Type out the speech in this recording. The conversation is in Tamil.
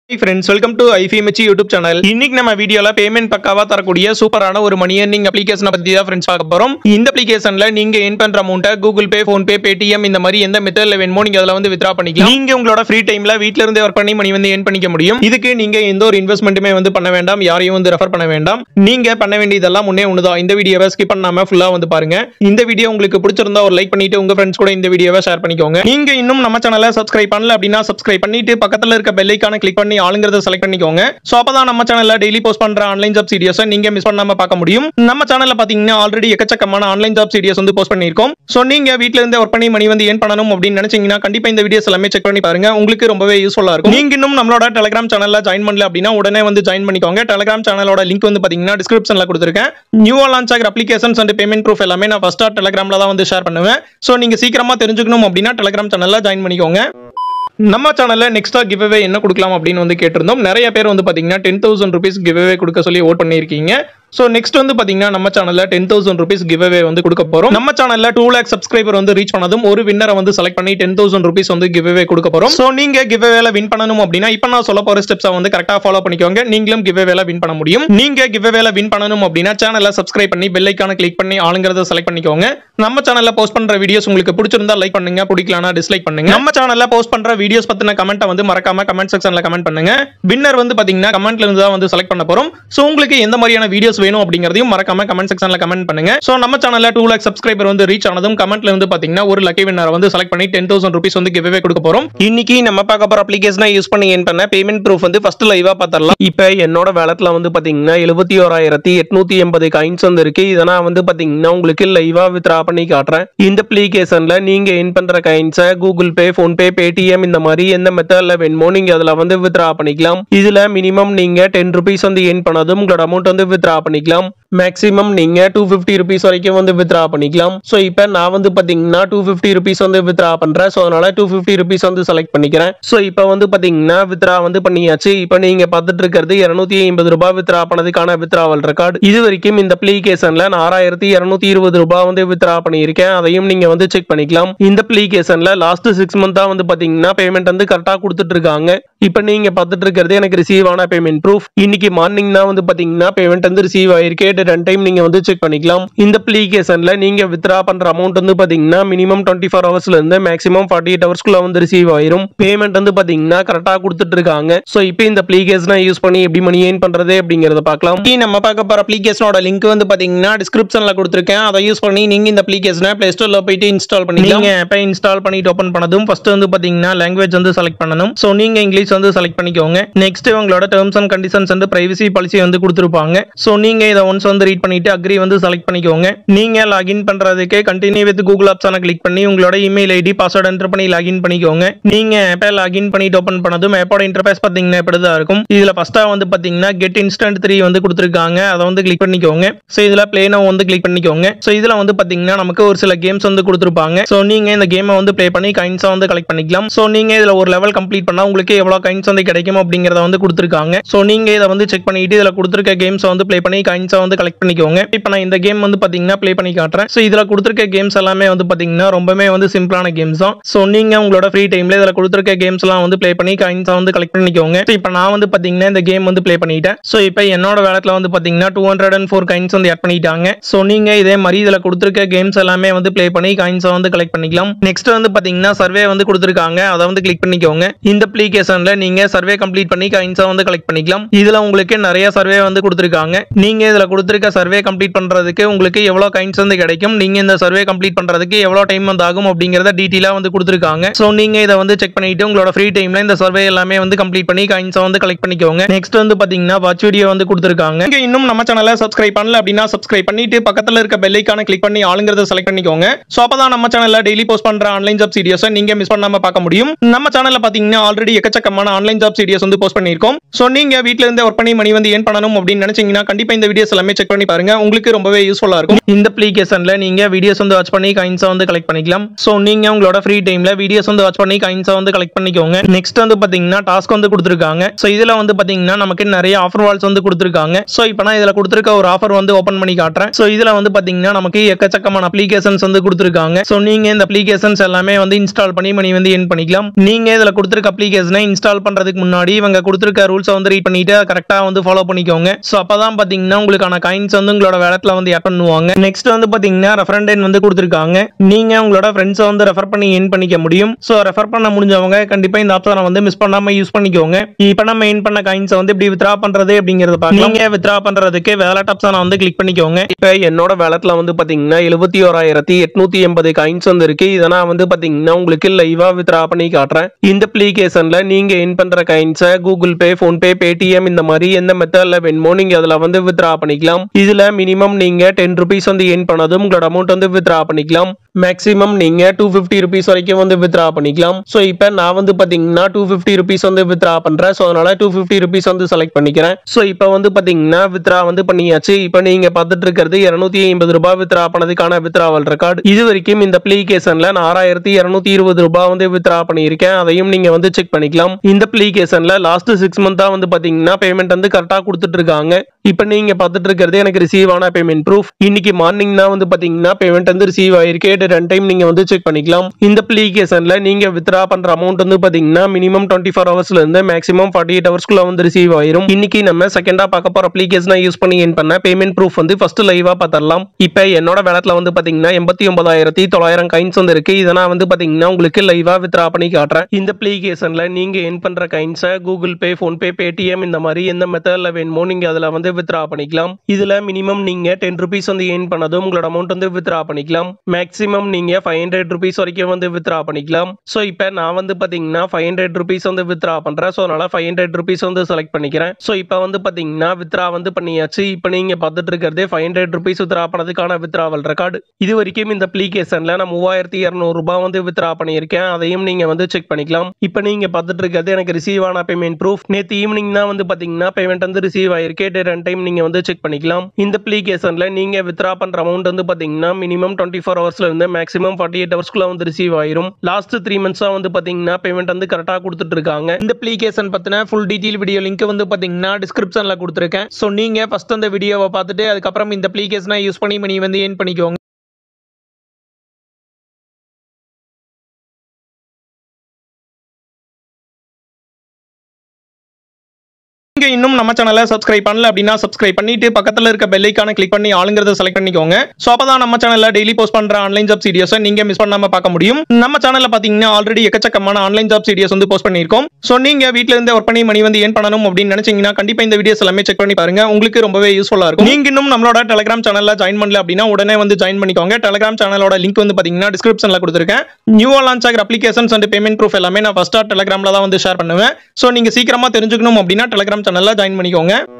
friends welcome to IFMH YouTube channel இன்னைக்கு நம்ம வீடியோல பேமெண்ட் பக்காவா தரக்கூடிய சூப்பரான ஒரு மணி earning அப்ளிகேஷனை பத்தி தான் ஃப்ரெண்ட்ஸ் பார்க்க போறோம் இந்த அப்ளிகேஷன்ல நீங்க ஏன் பண்ற அமௌண்ட்டை Google Pay PhonePe Paytm இந்த மாதிரி எந்த மெத்தட்ல வேணுமோ நீங்க அதில் வந்து வித்ரா பண்ணிக்கலாம் நீங்க உங்களோட ஃப்ரீ டைம்ல வீட்ல இருந்தே ஒர்க் பண்ணி மணி வந்து ஏன் பண்ணிக்க முடியும் இதுக்கு நீங்க எந்த ஒரு இன்வெஸ்ட்மெண்ட்டுமே வந்து பண்ண வேண்டாம் யாரையும் வந்து ரெஃபர் பண்ண வேண்டாம் நீங்க பண்ண வேண்டியதெல்லாம் முன்னே ஒண்ணுதான் இந்த வீடியோவை ஸ்கிப் பண்ணாம ஃபுல்லா வந்து பாருங்க இந்த வீடியோ உங்களுக்கு பிடிச்சிருந்தா ஒரு லைக் பண்ணிட்டு உங்க ஃப்ரெண்ட்ஸ் கூட இந்த வீடியோவை ஷேர் பண்ணிக்கோங்க நீங்க இன்னும் நம்ம சேனலை சப்ஸ்கிரைப் பண்ணல அப்படின்னா சப்ஸ்கிரைப் பண்ணிட்டு பக்கத்துல இருக்க பெல் ஐக்கான கிளிக் பண்ணி ஆளுங்கிறத செலக்ட் பண்ணிக்கோங்க சோ அப்பதான் நம்ம சேனல்ல டெய்லி போஸ்ட் பண்ற ஆன்லைன் ஜாப் சீரியஸை நீங்க மிஸ் பண்ணாம பார்க்க முடியும் நம்ம சேனல்ல பாத்தீங்கன்னா ஆல்ரெடி எக்கச்சக்கமான ஆன்லைன் ஜாப் சீரியஸ் வந்து போஸ்ட் பண்ணிருக்கோம் சோ நீங்க வீட்ல இருந்தே ஒர்க் பண்ணி மணி வந்து ஏன் பண்ணணும் அப்படின்னு நினைச்சீங்கன்னா கண்டிப்பா இந்த வீடியோஸ் எல்லாமே செக் பண்ணி பாருங்க உங்களுக்கு ரொம்பவே யூஸ்ஃபுல்லா இருக்கும் நீங்க இன்னும் நம்மளோட டெலிகிராம் சேனல்ல ஜாயின் பண்ணல அப்படின்னா உடனே வந்து ஜாயின் பண்ணிக்கோங்க டெலிகிராம் சேனலோட லிங்க் வந்து பாத்தீங்கன்னா டிஸ்கிரிப்ஷன்ல கொடுத்துருக்கேன் நியூவா லான்ச் ஆகிற அப்ளிகேஷன்ஸ் அண்ட் பேமெண்ட் ப்ரூஃப் எல்லாமே நான் ஃபர்ஸ்டா டெலிகிராம்ல தான் வந்து ஷேர் பண்ணுவேன் சோ நீங்க சீக்கிரமா தெரிஞ்சுக்கணும் அப்படின்னா டெலிகிராம் சேனல்ல ஜாயின் பண்ணிக்கோங்க நம்ம சேனல்ல நெக்ஸ்டா கிவ்அவே என்ன கொடுக்கலாம் அப்படின்னு வந்து கேட்டிருந்தோம் நிறைய பேர் வந்து பாத்தீங்கன்னா டென் தௌசண்ட் ருபீஸ் கிவ்அவே கொடுக்க சொல்லி ஓட் பண்ணியிருக்கீங்க ஸோ நெக்ஸ்ட் வந்து பாத்தீங்கன்னா நம்ம சேனல்ல டென் தௌசண்ட் ருபீஸ் கிவ்அவே வந்து கொடுக்க போறோம் நம்ம சேனல்ல டூ லேக் சப்ஸ்கிரைபர் வந்து ரீச் பண்ணதும் ஒரு வின்னரை வந்து செலக்ட் பண்ணி டென் தௌசண்ட் ருபீஸ் வந்து கிவ்அவே கொடுக்க போறோம் ஸோ நீங்க கிவ்அவேல வின் பண்ணணும் அப்படின்னா இப்போ நான் சொல்ல போற ஸ்டெப்ஸை வந்து கரெக்டா ஃபாலோ பண்ணிக்கோங்க நீங்களும் கிவ்அவேல வின் பண்ண முடியும் நீங்க கிவ்அவேல வின் பண்ணணும் அப்படின்னா சேனலை சப்ஸ்கிரைப் பண்ணி பெல் ஐக்கான கிளிக் பண்ணி ஆளுங்கிறத செலக்ட் பண்ணிக்கோங்க நம்ம சேனல்ல போஸ்ட் பண்ற வீடியோஸ் உங்களுக்கு பிடிச்சிருந்தா லைக் பண்ணுங்க பிடிக்கலனா டிஸ்லைக் பண்ணுங்க நம்ம சேனல்ல போஸ்ட் பண்ற வீடியோஸ் பத்தின கமெண்ட்டை வந்து மறக்காம கமெண்ட் செக்ஷன்ல கமெண்ட் பண்ணுங்க வின்னர் வந்து பாத்தீங்கன்னா கமெண்ட்ல இருந்து தான் வந்து செலக்ட் பண்ண போறோம் சோ உங்களுக்கு எந்த மாதிரியான வீடியோஸ் வேணும் அப்படிங்கறதையும் மறக்காம கமெண்ட் செக்ஷன்ல கமெண்ட் பண்ணுங்க சோ நம்ம சேனல்ல டூ லேக் சப்ஸ்கிரைபர் வந்து ரீச் ஆனதும் கமெண்ட்ல இருந்து பாத்தீங்கன்னா ஒரு லக்கி வின்னர் வந்து செலக்ட் பண்ணி டென் தௌசண்ட் ருபீஸ் வந்து கிவ்வே கொடுக்க போறோம் இன்னைக்கு நம்ம பார்க்க போற அப்ளிகேஷனை யூஸ் பண்ணி ஏன் பண்ண பேமெண்ட் ப்ரூஃப் வந்து ஃபர்ஸ்ட் லைவா பார்த்தரலாம் இப்போ என்னோட வேலத்துல வந்து பாத்தீங்கன்னா எழுபத்தி ஓராயிரத்தி எட்நூத்தி எண்பது காயின்ஸ் வந்து இருக்கு இதை நான் வந்து பாத்தீங்கன்னா உங்களுக்கு லைவா வித்ரா பண்ணி காட்டுறேன் இந்த அப்ளிகேஷன்ல நீங்க ஏன் பண்ற காயின்ஸை Google Pay PhonePe Paytm இந்த மாதிரி எந்த மெத்தட்ல வேணுமோ நீங்க அதுல வந்து வித்ரா பண்ணிக்கலாம் இதுல மினிமம் நீங்க டென் ருபீஸ் வந்து ஏன் பண்ணதும் உங்களோட அமௌண்ட் வந்து வித்ரா பண்ணிக்கலாம் மேக்ஸிமம் நீங்க டூ ஃபிஃப்டி ருபீஸ் வரைக்கும் வந்து வித்ரா பண்ணிக்கலாம் ஸோ இப்போ நான் வந்து பாத்தீங்கன்னா டூ ஃபிஃப்டி ருபீஸ் வந்து வித்ரா பண்றேன் ஸோ அதனால டூ ஃபிஃப்டி ருபீஸ் வந்து செலக்ட் பண்ணிக்கிறேன் ஸோ இப்போ வந்து பாத்தீங்கன்னா வித்ரா வந்து பண்ணியாச்சு இப்போ நீங்க பார்த்துட்டு இருக்கிறது இருநூத்தி ஐம்பது ரூபாய் வித்ரா பண்ணதுக்கான வித்ராவல் ரெக்கார்டு இது வரைக்கும் இந்த அப்ளிகேஷன்ல நான் ஆறாயிரத்தி இருநூத்தி இருபது ரூபாய் வந்து வித்ரா பண்ணியிருக்கேன் அதையும் நீங்க வந்து செக் பண்ணிக்கலாம் இந்த அப்ளிகேஷன்ல லாஸ்ட் சிக்ஸ் மந்தா வந்து பாத்தீங்கன்னா பேமெண்ட் வந்து கரெக்டா கொடுத்துட்டு இருக்காங்க இப்போ நீங்க பார்த்துட்டு இருக்கிறது எனக்கு ரிசீவ் ஆன பேமெண்ட் ப்ரூஃப் இன்னைக்கு மார்னிங் தான் வந்து பாத்தீங்கன்னா பேமெண்ட் வந்து ரிசீவ் ஆயிருக்கு ரெண்டு டைம் நீங்க வந்து செக் பண்ணிக்கலாம் இந்த அப்ளிகேஷன்ல நீங்க வித்ரா பண்ற அமௌண்ட் வந்து பாத்தீங்கன்னா மினிமம் டுவெண்ட்டி ஃபோர் ஹவர்ஸ்ல இருந்து மேக்ஸிமம் ஃபார்ட்டி எயிட் ஹவர்ஸ்க்குள்ள வந்து ரிசீவ் ஆயிரும் பேமெண்ட் வந்து பாத்தீங்கன்னா கரெக்டா கொடுத்துட்டு இருக்காங்க ஸோ இப்போ இந்த அப்ளிகேஷனை யூஸ் பண்ணி எப்படி மணி ஏன் பண்றது அப்படிங்கறத பார்க்கலாம் இனி நம்ம பார்க்க போற அப்ளிகேஷனோட லிங்க் வந்து பாத்தீங்கன்னா டிஸ்கிரிப்ஷன்ல கொடுத்துருக்கேன் அதை யூஸ் பண்ணி நீங்க இந்த அப்ளிகேஷனை பிளே ஸ்டோர்ல போயிட்டு இன்ஸ்டால் பண்ணிக்கலாம் நீங்க ஆப்பை இன்ஸ்டால் பண்ணிட்டு ஓப்பன் பண்ணதும் ஃபர்ஸ்ட் வந்து பாத்தீங்கன்னா லாங்குவேஜ் வந்து செலக்ட் பண்ணணும் ஸோ நீங்க இங்கிலீஷ் வந்து செலக்ட் பண்ணிக்கோங்க நெக்ஸ்ட் உங்களோட டேர்ம்ஸ் அண்ட் கண்டிஷன்ஸ் வந்து பிரைவசி பாலிசி வந்து கொடுத்துருப்பாங்க ஸோ நீங்க இதை ஒன்ஸ் வந்து ரீட் பண்ணிட்டு அக்ரி வந்து செலக்ட் பண்ணிக்கோங்க நீங்க லாகின் பண்றதுக்கு கண்டினியூ வித் கூகுள் ஆப்ஷனை கிளிக் பண்ணி உங்களோட இமெயில் ஐடி பாஸ்வேர்ட் என்டர் பண்ணி லாகின் பண்ணிக்கோங்க நீங்க ஆப்பை லாகின் பண்ணிட்டு ஓப்பன் பண்ணதும் ஆப்போட இன்டர்ஃபேஸ் பாத்தீங்கன்னா இப்படிதான் இருக்கும் இதுல ஃபர்ஸ்டா வந்து பாத்தீங்கன்னா கெட் இன்ஸ்டன்ட் த்ரீ வந்து கொடுத்துருக்காங்க அதை வந்து கிளிக் பண்ணிக்கோங்க ஸோ இதுல பிளே நோ வந்து கிளிக் பண்ணிக்கோங்க ஸோ இதுல வந்து பாத்தீங்கன்னா நமக்கு ஒரு சில கேம்ஸ் வந்து கொடுத்துருப்பாங்க ஸோ நீங்க இந்த கேமை வந்து ப்ளே பண்ணி கைன்ஸா வந்து கலெக்ட் பண்ணிக்கலாம் ஸோ நீங்க இதுல ஒரு லெவல் கம்ப்ளீட் பண்ணா உங்களுக்கு எவ்வளவு கைன்ஸ் வந்து கிடைக்கும் அப்படிங்கறத வந்து கொடுத்துருக்காங்க ஸோ நீங்க இதை வந்து செக் பண்ணிட்டு இதுல கொடுத்துருக்க கேம்ஸ் வந்து ப்ளே பண்ணி கைன்ஸா வந்து கலெக்ட் பண்ணிக்கோங்க இப்போ நான் இந்த கேம் வந்து பாத்தீங்கன்னா ப்ளே பண்ணி காட்டுறேன் ஸோ இதுல கொடுத்துருக்க கேம்ஸ் எல்லாமே வந்து பாத்தீங்கன்னா ரொம்பவே வந்து சிம்பிளான கேம்ஸ் தான் ஸோ நீங்க உங்களோட ஃப்ரீ டைம்ல இதுல கொடுத்துருக்க கேம்ஸ் எல்லாம் வந்து ப்ளே பண்ணி கைன்ஸா வந்து கலெக்ட் பண்ணிக்கோங்க ஸோ இப்போ நான் வந்து பாத்தீங்கன்னா இந்த கேம் வந்து ப்ளே பண்ணிட்டேன் ஸோ இப்போ என்னோட வேலத்துல வந்து பாத்தீங்கன்னா two hundred and four coins வந்து ஆட் பண்ணிட்டாங்க ஸோ நீங்க இதே மாதிரி இதுல கொடுத்துருக்க கேம்ஸ் எல்லாமே வந்து ப்ளே பண்ணி காயின்ஸை வந்து கலெக்ட் பண்ணிக்கலாம் நெக்ஸ்ட் வந்து பாத்தீங்கன்னா சர்வே வந்து கொடுத்துருக்காங்க அதை வந்து கிளிக் பண்ணிக்கோங்க இந்த அப்ளிகேஷன்ல நீங்க சர்வே கம்ப்ளீட் பண்ணி காயின்ஸை வந்து கலெக்ட் பண்ணிக்கலாம் இதுல உங்களுக்கு நிறைய சர்வே வந்து கொடுத்துருக்காங்க நீங்க இதுல கொடுத்துருக்க சர்வே கம்ப்ளீட் பண்றதுக்கு உங்களுக்கு எவ்வளவு காயின்ஸ் வந்து கிடைக்கும் நீங்க இந்த சர்வே கம்ப்ளீட் பண்றதுக்கு எவ்வளவு டைம் வந்து ஆகும் அப்படிங்கறத டீட்டெயிலா வந்து கொடுத்துருக்காங்க ஸோ நீங்க இதை வந்து செக் பண்ணிட்டு உங்களோட ஃப்ரீ டைம்ல இந்த சர்வே எல்லாமே வந்து கம்ப்ளீட் பண்ணி காயின்ஸை வந்து கலெக்ட் பண்ணிக்கோங்க நெக்ஸ்ட் வந்து பாத்தீங்கன்னா வாட்ச் வீடியோ வந்து கொடுத்துருக்காங்க நீங்க இன்னும் நம்ம சேனலை சப்ஸ்கிரைப் பண்ணல அப்படின்னா சப்ஸ்கிரைப் பண்ணிட்டு பக்கத்துல இருக்க பெல் ஐக்கான கிளிக் பண்ணி ஆளுங்கிறத செலக்ட் பண்ணிக்கோங்க ஸோ அப்பதான் நம்ம சேனல்ல டெய்லி போஸ்ட் பண்ற ஆன்லைன் ஜாப் சீரியஸை நீங்க மிஸ் பண்ணாம பார்க்க முடியும் நம்ம சேனல்ல பாத்தீங்கன்னா ஆல்ரெடி எக்கச்சக்கமான ஆன்லைன் ஜாப் சீரியஸ் வந்து போஸ்ட் பண்ணிருக்கோம் ஸோ நீங்க வீட்ல இருந்தே ஒர்க் பண்ணி மணி வந்து ஏன் பண்ணணும் அப்படின்னு நினைச்சீங்கன்னா கண்டிப்பா இந்த வீடியோஸ் எல்லாமே செக் பண்ணி பாருங்க உங்களுக்கு ரொம்பவே யூஸ்ஃபுல்லா இருக்கும் இந்த அப்ளிகேஷன்ல நீங்க வீடியோஸ் வந்து வாட்ச் பண்ணி காயின்ஸை வந்து கலெக்ட் பண்ணிக்கலாம் ஸோ நீங்க உங்களோட ஃப்ரீ டைம்ல வீடியோஸ் வந்து வாட்ச் பண்ணி காயின்ஸை வந்து கலெக்ட் பண்ணிக்கோங்க நெக்ஸ்ட் வந்து பாத்தீங்கன்னா டாஸ்க் வந்து கொடுத்துருக்காங்க ஸோ இதுல வந்து பாத்தீங்கன்னா நமக்கு நிறைய ஆஃபர் வால்ஸ் வந்து கொடுத்துருக்காங்க ஸோ இப்போ நான் இதுல கொடுத்துருக்க ஒரு ஆஃபர் வந்து ஓப்பன் பண்ணி காட்டுறேன் ஸோ இதுல வந்து பாத்தீங்கன்னா நமக்கு எக்கச்சக்கமான அப்ளிகேஷன்ஸ் வந்து கொடுத்துருக்காங்க ஸோ நீங்க இந்த அப்ளிகேஷன்ஸ் எல்லாமே வந்து இன்ஸ்டால் பண்ணி மணி வந்து என் பண்ணிக்கலாம் நீங்க இதுல கொடுத்துருக்க அப்ளிகேஷனை இன்ஸ்டால் பண்றதுக்கு முன்னாடி இவங்க கொடுத்துருக்க ரூல்ஸை வந்து ரீட் பண்ணிட்டு கரெக்டா வந்து ஃபாலோ பண்ணிக்கோங்க ஸோ அப்பதான் பாத்தீங்கன்னா உங்களுக்கான காயின்ஸ் வந்து உங்களோட வேலட்ல வந்து ஆட் பண்ணுவாங்க நெக்ஸ்ட் வந்து பாத்தீங்கன்னா ரெஃபரண்ட் வந்து கொடுத்துருக்காங்க நீங்க உங்களோட ஃப்ரெண்ட்ஸை வந்து ரெஃபர் பண்ணி என் பண்ணிக்க முடியும் ஸோ ரெஃபர் பண்ண முடிஞ்சவங்க கண்டிப்பா இந்த ஆப்ஷனை வந்து மிஸ் பண்ணாம யூஸ் பண்ணிக்கோங்க இப்போ நம்ம என் பண்ண காயின்ஸை வந்து இப்படி வித்ரா பண்றது அப்படிங்கறத பார்க்கலாம் நீங்க வித்ரா பண்றதுக்கு வேலட் ஆப்ஷனை வந்து கிளிக் பண்ணிக்கோங்க இப்போ என்னோட வேலட்ல வந்து பாத்தீங்கன்னா எழுபத்தி ஓராயிரத்தி எட்நூத்தி எண்பது காயின்ஸ் வந்து இருக்கு இதை நான் வந்து பாத்தீங்கன்னா உங்களுக்கு லைவா வித்ரா பண்ணி காட்டுறேன் இந்த அப்ளிகேஷன்ல நீங்க என் பண்ற காயின்ஸை கூகுள் பே போன்பே பேடிஎம் இந்த மாதிரி எந்த மெத்தட்ல வேணுமோ நீங்க அதுல வந்து வித்ரா பண்ணிக்கலாம் இதுல மினிமம் நீங்க டென் ருபீஸ் வந்து என் பண்ணதும் உங்களோட அமௌண்ட் வந்து வித்ரா பண்ணிக்கலாம் மேக்ஸிமம் நீங்க டூ ஃபிஃப்டி ருபீஸ் வரைக்கும் வந்து வித்ரா பண்ணிக்கலாம் ஸோ இப்போ நான் வந்து பாத்தீங்கன்னா டூ ஃபிஃப்டி ருபீஸ் வந்து வித்ரா பண்றேன் ஸோ அதனால டூ ஃபிஃப்டி ருபீஸ் வந்து செலக்ட் பண்ணிக்கிறேன் ஸோ இப்போ வந்து பாத்தீங்கன்னா வித்ரா வந்து பண்ணியாச்சு இப்போ நீங்க பார்த்துட்டு இருக்கிறது இருநூத்தி ஐம்பது ரூபாய் வித்ரா பண்ணதுக்கான வித்ராவல் ரெக்கார்டு இது வரைக்கும் இந்த அப்ளிகேஷன்ல நான் ஆறாயிரத்தி இருநூத்தி இருபது ரூபாய் வந்து வித்ரா பண்ணியிருக்கேன் அதையும் நீங்க வந்து செக் பண்ணிக்கலாம் இந்த அப்ளிகேஷன்ல லாஸ்ட் சிக்ஸ் மந்தா வந்து பாத்தீங்கன்னா பேமெண்ட் வந்து கரெக்டா கொடுத்துட்டு இருக்காங்க இப்போ நீங்க பார்த்துட்டு இருக்கிறது எனக்கு ரிசீவ் ஆன பேமெண்ட் ப்ரூஃப் இன்னைக்கு மார்னிங் தான் வந்து பாத்தீங்கன்னா பேமெண்ட் வந்து ரிசீவ் ஆயிருக்கு ரெண்டு டைம் நீங்க வந்து செக் பண்ணிக்கலாம் இந்த அப்ளிகேஷன்ல நீங்க வித்ரா பண்ற அமௌண்ட் வந்து பாத்தீங்கன்னா மினிமம் டுவெண்ட்டி ஃபோர் ஹவர்ஸ்ல இருந்து மேக்ஸிமம் ஃபார்ட்டி எயிட் ஹவர்ஸ்க்குள்ள வந்து ரிசீவ் ஆயிரும் இன்னைக்கு நம்ம செகண்டா பார்க்க போற அப்ளிகேஷனை யூஸ் பண்ணி என் பண்ண பேமெண்ட் ப்ரூஃப் வந்து ஃபர்ஸ்ட் லைவா பார்த்தரலாம் இப்போ என்னோட வேலட்ல வந்து பாத்தீங்கன்னா எண்பத்தி ஒன்பதாயிரத்தி தொள்ளாயிரம் கைன்ஸ் வந்து இருக்கு இதை நான் வந்து பாத்தீங்கன்னா உங்களுக்கு லைவா வித்ரா பண்ணி காட்டுறேன் இந்த அப்ளிகேஷன்ல நீங்க என் பண்ற கைன்ஸை கூகுள் பே போன்பே பேடிஎம் இந்த மாதிரி எந்த மெத்தட்ல வேணுமோ நீங்க அதுல வந்து வித்ரா பண்ணிக்கலாம் இதுல மினிமம் நீங்க டென் ருபீஸ் வந்து ஏன் பண்ணதும் உங்களோட அமௌண்ட் வந்து வித்ரா பண்ணிக்கலாம் மேக்ஸிமம் நீங்க ஃபைவ் ஹண்ட்ரட் ருபீஸ் வரைக்கும் வந்து வித்ரா பண்ணிக்கலாம் ஸோ இப்போ நான் வந்து பாத்தீங்கன்னா ஃபைவ் ஹண்ட்ரட் ருபீஸ் வந்து வித்ரா பண்றேன் ஸோ அதனால ஃபைவ் ஹண்ட்ரட் ருபீஸ் வந்து செலக்ட் பண்ணிக்கிறேன் ஸோ இப்போ வந்து பாத்தீங்கன்னா வித்ரா வந்து பண்ணியாச்சு இப்போ நீங்க பார்த்துட்டு இருக்கிறதே ஃபைவ் ஹண்ட்ரட் ருபீஸ் வித்ரா பண்ணதுக்கான வித்ராவல் ரெக்கார்டு இது வரைக்கும் இந்த அப்ளிகேஷன்ல நான் மூவாயிரத்தி இரநூறு ரூபாய் வந்து வித்ரா பண்ணியிருக்கேன் அதையும் நீங்க வந்து செக் பண்ணிக்கலாம் இப்போ நீங்க பார்த்துட்டு இருக்கிறது எனக்கு ரிசீவ் ஆன பேமெண்ட் ப்ரூஃப் நேற்று ஈவினிங் தான் வந்து பாத்தீங்கன்னா பேமெண்ட் வந்து ரிசீவ் ஆயிருக்கு ரெண்டு டைம் நீங்க வந்து செக் பண்ணிக்கலாம் இந்த அப்ளிகேஷன்ல நீங்க வித்ரா பண்ற அமௌண்ட் வந்து பாத்தீங்கன்னா மினிமம் டுவெண்ட்டி ஃபோர் ஹவர்ஸ்ல இருந்து மேக்ஸிமம் ஃபார்ட்டி எயிட் ஹவர்ஸ்க்குள்ள வந்து ரிசீவ் ஆயிரும் லாஸ்ட் த்ரீ மந்த்ஸா வந்து பாத்தீங்கன்னா பேமெண்ட் வந்து கரெக்டா கொடுத்துட்டு இருக்காங்க இந்த அப்ளிகேஷன் பத்தின ஃபுல் டீடைல் வீடியோ லிங்க் வந்து பாத்தீங்கன்னா டிஸ்கிரிப்ஷன்ல கொடுத்துருக்கேன் ஸோ நீங்க ஃபர்ஸ்ட் அந்த வீடியோவை பார்த்துட்டு அதுக்கப்புறம் இந்த அப்ளிகேஷனை யூஸ் பண்ணி மணி வந்து ஏன் பண்ணிக்கோங்க நீங்க இன்னும் நம்ம சேனலை சப்ஸ்கிரைப் பண்ணல அப்படின்னா சப்ஸ்கிரைப் பண்ணிட்டு பக்கத்துல இருக்க பெல் ஐக்கான கிளிக் பண்ணி ஆளுங்கிறத செலக்ட் பண்ணிக்கோங்க சோ அப்பதான் நம்ம சேனல்ல டெய்லி போஸ்ட் பண்ற ஆன்லைன் ஜாப் வீடியோஸை நீங்க மிஸ் பண்ணாம பார்க்க முடியும் நம்ம சேனல்ல பாத்தீங்கன்னா ஆல்ரெடி எக்கச்சக்கமான ஆன்லைன் ஜாப் வீடியோஸ் வந்து போஸ்ட் பண்ணிருக்கோம் சோ நீங்க வீட்ல இருந்தே ஒர்க் பண்ணி மணி வந்து ஏன் பண்ணணும் அப்படின்னு நினைச்சீங்கன்னா கண்டிப்பா இந்த வீடியோஸ் எல்லாமே செக் பண்ணி பாருங்க உங்களுக்கு ரொம்பவே யூஸ்ஃபுல்லா இருக்கும் நீங்க இன்னும் நம்மளோட டெலிகிராம் சேனல்ல ஜாயின் பண்ணல அப்படின்னா உடனே வந்து ஜாயின் பண்ணிக்கோங்க டெலிகிராம் சேனலோட லிங்க் வந்து பாத்தீங்கன்னா டிஸ்கிரிப்ஷன்ல கொடுத்துருக்கேன் நியூவா லான்ச் ஆகிற அப்ளிகேஷன்ஸ் அண்ட் பேமெண்ட் ப்ரூஃப் எல்லாமே நான் ஃபர்ஸ்டா டெலிகிராம்ல தான் வந்து ஷேர் பண்ணுவேன் சோ நீங்க சீக்கிரமா தெரிஞ்சுக்கணும் அப்படின்னா டெலிகிராம் சேனல்ல ஜாயின் பண்ணிக்கோங்க